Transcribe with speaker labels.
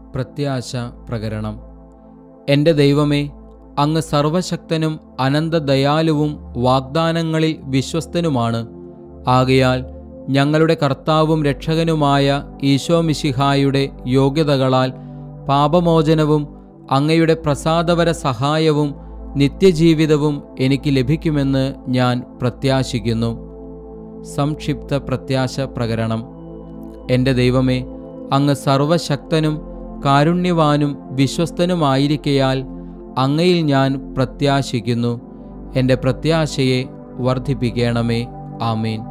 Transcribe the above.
Speaker 1: പ്രത്യാശ പ്രകരണം എൻ്റെ ദൈവമേ അങ്ങ് സർവശക്തനും അനന്തദയാലുവും വാഗ്ദാനങ്ങളിൽ വിശ്വസ്തനുമാണ് ആകയാൽ ഞങ്ങളുടെ കർത്താവും രക്ഷകനുമായ ഈശോമിശിഹായുടെ യോഗ്യതകളാൽ പാപമോചനവും അങ്ങയുടെ പ്രസാദപര സഹായവും നിത്യജീവിതവും എനിക്ക് ലഭിക്കുമെന്ന് ഞാൻ പ്രത്യാശിക്കുന്നു സംക്ഷിപ്ത പ്രത്യാശ പ്രകരണം എൻ്റെ ദൈവമേ അങ്ങ് സർവശക്തനും കാരുണ്യവാനും വിശ്വസ്തനുമായിരിക്കയാൽ അങ്ങയിൽ ഞാൻ പ്രത്യാശിക്കുന്നു എൻ്റെ പ്രത്യാശയെ വർദ്ധിപ്പിക്കണമേ ആമീൻ